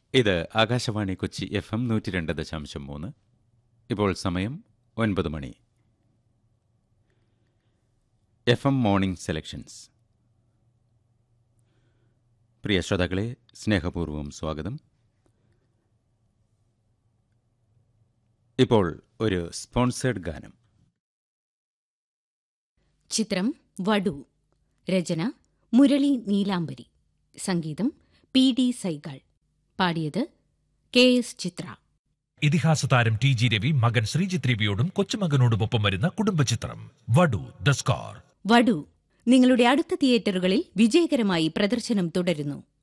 ഇത് Akashvani Kochi F M നൂറ്റി രണ്ട് ദശാംശം മൂന്ന് ഇപ്പോൾ സമയം ഒൻപത് മണി എഫ് എം മോർണിംഗ് സെലക്ഷൻസ് പ്രിയ ശ്രോതാക്കളെ സ്നേഹപൂർവ്വം സ്വാഗതം ഇപ്പോൾ ഒരു സ്പോൺസേഡ് ഗാനം ചിത്രം വടു രചന മുരളി നീലാംബരി സംഗീതം പി ഡി സൈഗാൾ പാടിയത് കെ എസ് ചിത്ര ഇതിഹാസ താരം ടി ജി രവി മകൻ ശ്രീജിത്ത് രവിയോടും കൊച്ചുമകനോടുമൊപ്പം വരുന്ന കുടുംബചിത്രം വടു ദ സ്കാർ വടു നിങ്ങളുടെ അടുത്ത തിയേറ്ററുകളിൽ വിജയകരമായി പ്രദർശനം തുടരുന്നു